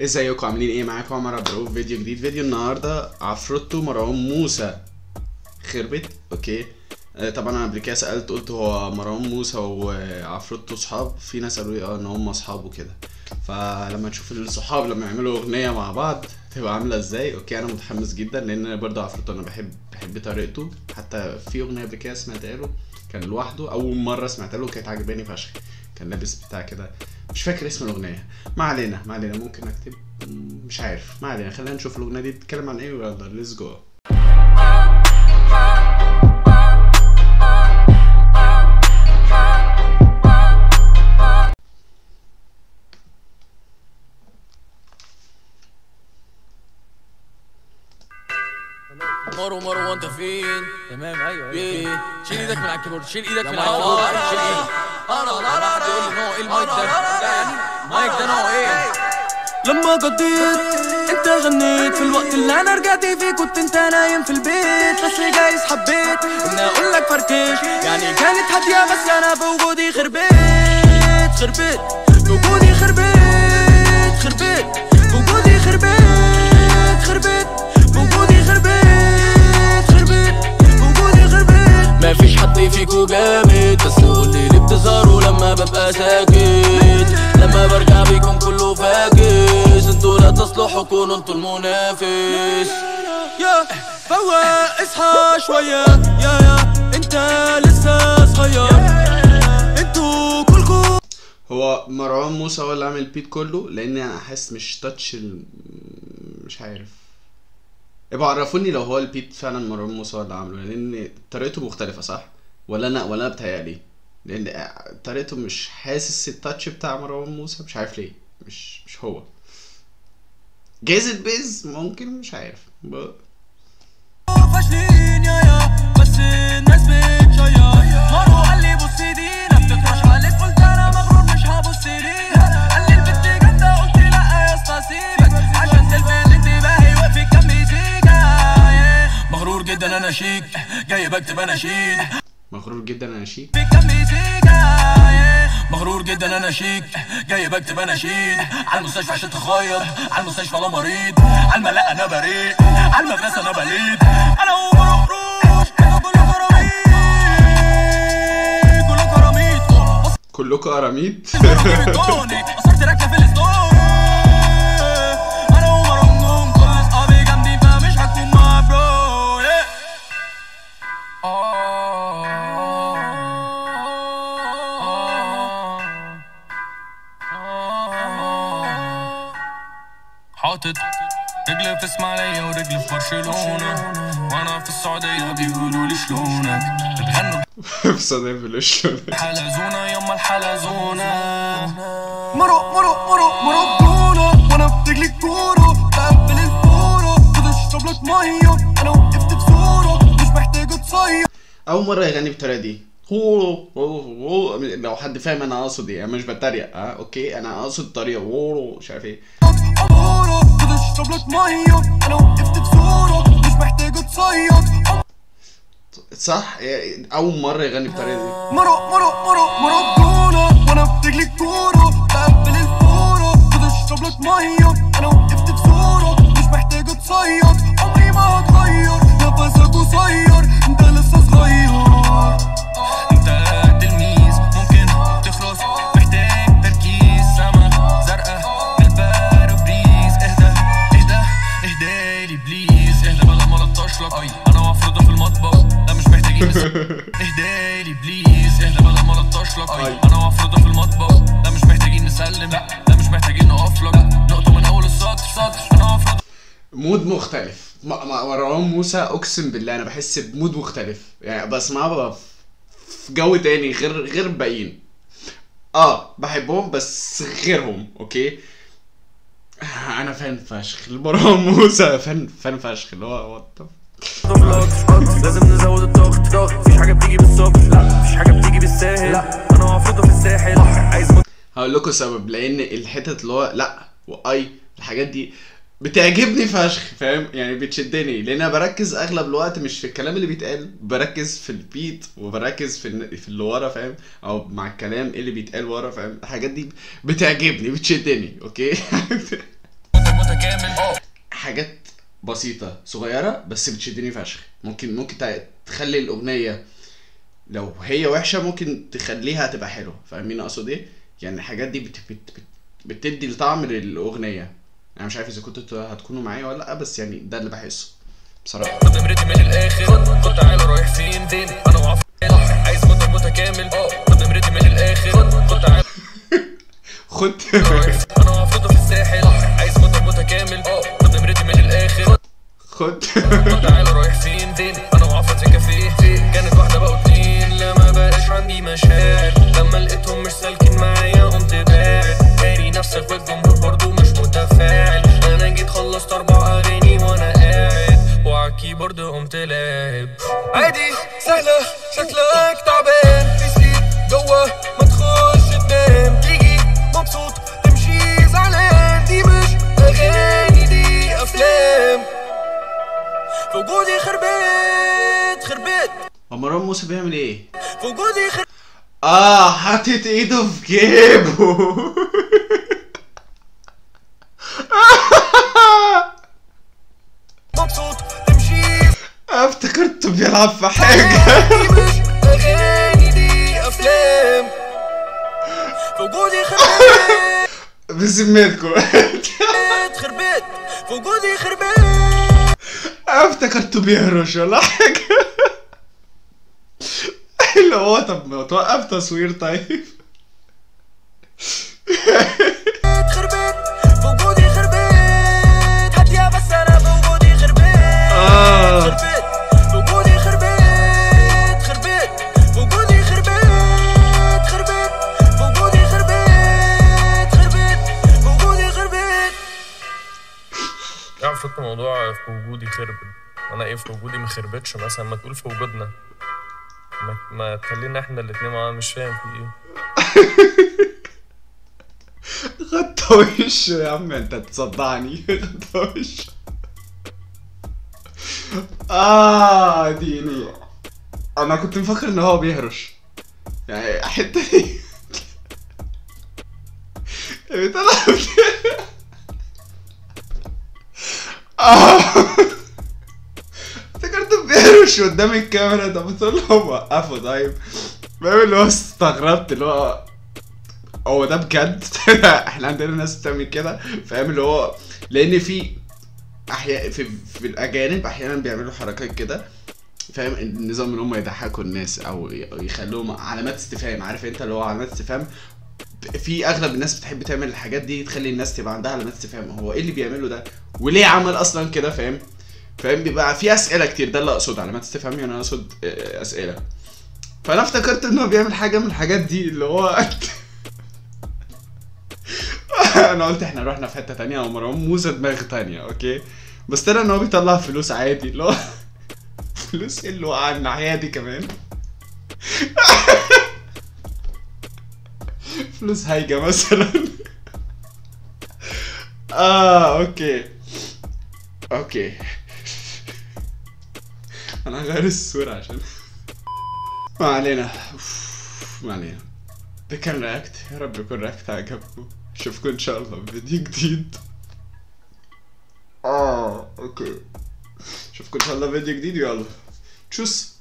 ازيكم عاملين ايه معاكم عمر عبد الرؤوف فيديو جديد فيديو النهارده عفروتو مروان موسى خربت اوكي آه، طبعا انا قبل كده سالت قلت هو مروان موسى وعفروتو صحاب في ناس قالوا لي اه ان هم اصحاب وكده فلما تشوف الصحاب لما يعملوا اغنيه مع بعض تبقى عامله ازاي اوكي انا متحمس جدا لان انا برضه عفروتو انا بحب بحب طريقته حتى في اغنيه قبل كده سمعتها له كان لوحده اول مره سمعتها له كانت عجباني فشخ كان لابس بتاع كده مش فاكر اسم الاغنيه ما علينا ما علينا ممكن اكتب مم، مش عارف ما علينا خلينا نشوف الاغنيه دي بتتكلم عن ايه ويلا ليتس جو مارو مارو وانت فين تمام ايوه ايوه ايه شيل ايدك من على الكيبورد شيل ايدك من لا، على لا، الكيبورد لا، شيل لا، ايدك انا لا لا لا تقول لي نوع ايه المايك ده ده يعني مايك ده نوع ايه لما قضيت انت غنيت في الوقت اللي انا رجعت فيه كنت انت نايم في البيت بس جايز حبيت اني اقول لك فركش يعني كانت هاديه بس انا بوجودي خربيت خربيت بوجودي خربيت خربيت بوجودي خربيت خربيت بوجودي خربيت خربيت بوجودي خربيت مفيش حد فيكو جامد بس قولي ليه بتظهروا لما ببقى ساكت لما برجع بيكون كله فاكس انتوا لا تصلحوا كونوا انتوا المنافس يا فوق اصحى شوية يا يا انت لسه صغير انتوا كلكم هو مروان موسى هو اللي عامل البيت كله لان انا حاسس مش تاتش ال... مش عارف ابقى عرفوني لو هو البيت فعلا مروان موسى هو اللي عامله لان طريقته مختلفه صح ولا انا ولا انا بتهيألي لان طريقته مش حاسس التاتش بتاع مروان موسى مش عارف ليه مش مش هو جايز البيز ممكن مش عارف ب... فاشلين يا يا بس الناس بتشير مرو قال لي بصي دي لا بتكرش عليك قلت انا مغرور مش هبص ليها قال لي البت جامدة قلت لا يا اسطى سيبك عشان تلفت انتباهي وفي كام مزيكا مغرور جدا انا شيك جاي بكتب اناشيد مغرور جدا انا شيك في كام مزيكا مغرور جدا انا شيك جاي بكتب اناشيد على المستشفى عشان تخير على المستشفى انا مريض على الملاء انا بريء على المدرسه انا بليد انا ومرو قروش احنا كله كراميد كله كراميد بص كلكم قراميط بيكوني اثرت ركله في الستوري انا ومرو نجوم كل اصحابي جامدين فمش هكون مع برو yeah. حاطط رجلي في اسماعيلية ورجلي في برشلونة وانا في السعودية بيقولوا لي شلونك بتغنوا في صدى بلوشون حلزونة يما الحلزونة مرو مرو مرو مرو كورة وانا بتجلي كورة بقفل الفورة بتشرب لك مية انا وقفت بصورة مش محتاج تصير اول مره يغني بالطريقه دي هو هو- هو- لو حد فاهم انا اقصد ايه انا مش بتريق اه اوكي انا اقصد الطريقه هو- مش عارف ايه أمورة بتشرب لك مية انا وقفت بصورة مش محتاج تصيد صح يعني اول مره يغني بالطريقه دي مرو مرو مرو مرو كورة وانا بتجلي كورة بقفل الفورة بتشرب لك مية انا وقفت بصورة مش محتاج تصيد عمري ما هتغير نفسك قصير انت لسه صغير انت تلميذ ممكن تخلص محتاج تركيز سما زرقاء بالباربريز اهدى اهدى اهدى لي بليز اهدى بدل ما لطش لك اي انا وافرضه في المطبخ لا مش محتاجين اهدى لي بليز اهدى بدل ما لطش لك اي انا وافرضه في المطبخ لا مش محتاجين نسلم لا لا مش محتاجين نقف لك نقطه من اول السطر سطر انا وافرضه مود مختلف م- م- مروان موسى اقسم بالله انا بحس بمود مختلف يعني بسمعه ببقى في جو تاني غير غير الباقيين اه بحبهم بس غيرهم اوكي انا فان فشخ مروان موسى فان فان فشخ اللي هو وات لازم نزود الضغط ضغط مفيش حاجه بتيجي بالصبر لا مفيش حاجه بتيجي بالساهل لا انا مفروضه في الساحل عايز هقول لكم سبب لان الحتت اللي هو لا واي الحاجات دي بتعجبني فشخ فاهم يعني بتشدني لان انا بركز اغلب الوقت مش في الكلام اللي بيتقال بركز في البيت وبركز في الن- في اللي ورا فاهم او مع الكلام اللي بيتقال ورا فاهم الحاجات دي بتعجبني بتشدني اوكي بسيطه صغيره بس بتشدني فشخ ممكن ممكن تع- تخلي الاغنيه لو هي وحشه ممكن تخليها تبقى حلوه فاهمين اقصد ايه يعني الحاجات دي بت بت بت بتدي الطعم للاغنيه انا مش عارف اذا كنتوا هتكونوا معايا ولا لا بس يعني ده اللي بحسه بصراحه خد نمرتي من الاخر خد خد تعالى رايح فين فين انا وعف عايز منتج متكامل اه خد نمرتي من الاخر خد خد تعالى خد رايح فين انا وعفرته في الساحل عايز منتج متكامل اه خد نمرتي من الاخر خد خد تعالى رايح فين فين انا وعفرت في كافيه فين كانت واحده بقى اتنين لا ما بقاش عندي مشاعر لما لقيتهم مش سالكين معايا قمت باعد داري نفسك والجمهور برضو مش متفاعل انا جيت خلصت اربع اغاني وانا قاعد وعلى الكيبورد قمت لاعب عادي سهله شكلك تعبان في سيت جوه ما تخش تنام تيجي مبسوط تمشي زعلان دي مش اغاني دي افلام في وجودي خربت خربت هو مروان موسى بيعمل ايه في وجودي خربت اه حاطط ايده في جيبه مبسوط تمشي افتكرته بيلعب في حاجه دي مش اغاني دي افلام في وجودي خربت بذمتكم خربت في وجودي خربت افتكرته بيهرش ولا حاجه اللي هو طب ما توقف تصوير طيب خربت في وجودي خربت هادية بس انا في وجودي خربت آه. خربت في وجودي خربت خربت في وجودي خربت خربت في وجودي خربت خربت في وجودي خربت يعني فكرة الموضوع في وجودي خربت انا ايه في وجودي ما خربتش مثلا ما تقول في وجودنا ما, ما تخلينا احنا الاتنين ما مش فاهم في ايه خدت وش يا عم انت تصدعني خدت وش اه ديني انا كنت مفكر ان هو بيهرش يعني الحته دي بيطلع اه افتكرته بيهرش قدام الكاميرا ده بتقول له وقفه طيب فاهم اللي هو استغربت اللي هو هو ده بجد احنا عندنا ناس بتعمل كده فاهم اللي هو لان في احيانا في, في الاجانب احيانا بيعملوا حركات كده فاهم النظام ان هم يضحكوا الناس او ي- يخلوهم علامات استفهام عارف انت اللي هو علامات استفهام في اغلب الناس بتحب تعمل الحاجات دي تخلي الناس تبقى عندها علامات استفهام هو ايه اللي بيعمله ده وليه عمل اصلا كده فاهم فاهم بيبقى في اسئله كتير ده اللي اقصد علامات استفهام يعني انا اقصد آه، اسئله فانا افتكرت ان هو بيعمل حاجه من الحاجات دي اللي هو انا قلت احنا رحنا في حته تانية ومروان موسى دماغ تانية اوكي بس طلع ان هو بيطلع فلوس عادي اللي هو فلوس اللي وقع الناحيه دي كمان فلوس هايجه مثلا اه اوكي اوكي انا هغير الصوره عشان ما علينا أوف، ما علينا ده كان رياكت يا رب يكون رياكت عجبكم اشوفكم ان شاء الله في فيديو جديد اه اوكي اشوفكم ان شاء الله في فيديو جديد يلا تشوس